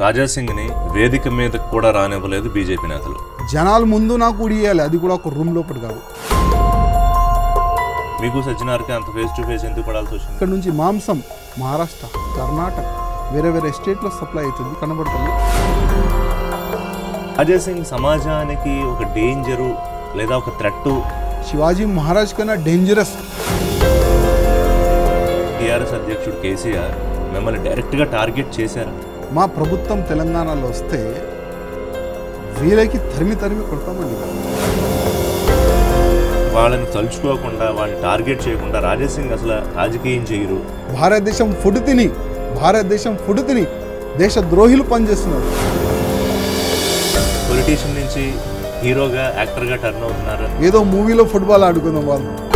రాజా సింగ్ని వేదిక మీద కూడా రానివ్వలేదు బీజేపీ నేతలు జనాల ముందు నాకు ఉడియాలి అది కూడా ఒక రూమ్ లోపల కాదు మీకు సజ్జనార్కి అంత ఫేస్ టు ఫేస్ ఎందుకు పడాల్సి వచ్చింది ఇక్కడ నుంచి మాంసం మహారాష్ట్ర కర్ణాటక వేరే వేరే స్టేట్లో సప్లై అవుతుంది కనబడుతుంది రాజా సింగ్ సమాజానికి ఒక డేంజరు లేదా ఒక థ్రెట్ శివాజీ మహారాజ్ కన్నా డేంజరస్ టీఆర్ఎస్ అధ్యక్షుడు కేసీఆర్ మిమ్మల్ని డైరెక్ట్గా టార్గెట్ చేశారా మా ప్రభుత్వం తెలంగాణలో వస్తే వీళ్ళకి తరిమి తరిమి కొడతామండి వాళ్ళని తలుచుకోకుండా వాళ్ళని టార్గెట్ చేయకుండా రాజా సింగ్ అసలు రాజకీయం చేయరు భారతదేశం ఫుడ్ తిని భారతదేశం ఫుడ్ తిని దేశ ద్రోహిలు పనిచేస్తున్నారు పొలిటీషియన్ నుంచి హీరోగా యాక్టర్గా టర్న్ అవుతున్నారు ఏదో మూవీలో ఫుట్బాల్ ఆడుకుందాం వాళ్ళు